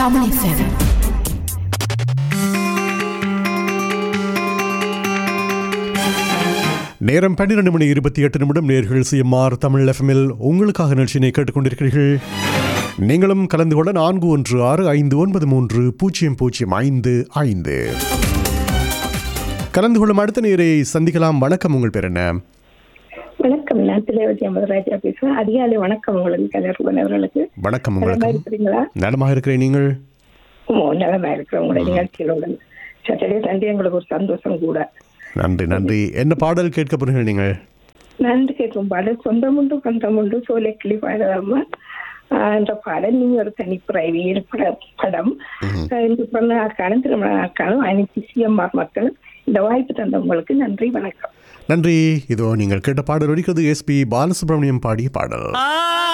Tamil FM. நேரம் பன்னிரண்டு மணி இருபத்தி எட்டு நிமிடம் நேர்கள் சிஎம்ஆர் தமிழ் எஃப்எம்எல் உங்களுக்காக நிகழ்ச்சியினை கேட்டுக்கொண்டிருக்கிறீர்கள் நீங்களும் கலந்து கொள்ள நான்கு ஒன்று ஆறு ஐந்து ஒன்பது மூன்று பூஜ்ஜியம் பூஜ்ஜியம் ஐந்து ஐந்து கலந்து கொள்ளும் அடுத்த நேரை சந்திக்கலாம் வணக்கம் உங்கள் பேர் என்ன வணக்கம் நான் திலேவதி அமதராஜா பேசுறேன் அதிகாலை வணக்கம் உங்களுக்கு கலர்பன் அவர்களுக்கு வணக்கம் நலமா உங்களுக்கு இருக்கிறீங்களா நலமாக இருக்கிறேன் நீங்கள் ஓ நலமா இருக்கிறோம் உங்களுடைய நிகழ்ச்சிகளோட சாட்டர்டே சண்டே எங்களுக்கு ஒரு சந்தோஷம் கூட நன்றி நன்றி என்ன பாடல் கேட்க போறீர்கள் நீங்கள் நன்றி கேட்கும் பாடல் சொந்தம் உண்டு பந்தம் உண்டு சோலை கிளி பாடலாமா ஆஹ் என்ற பாடல் நீ ஒரு தனிப்புறவியல் பட படம் ஆஹ் இந்த பிறந்த நாட்காலும் திருமண நாட்காலும் அனைத்து சிஎம்ஆர் மக்கள் இந்த வாய்ப்பு தந்தவங்களுக்கு நன்றி வணக்கம் நன்றி இதோ நீங்கள் கேட்ட பாடல் ஒலிக்கிறது எஸ்பி பாலசுப்ரமணியம் பாடிய பாடல்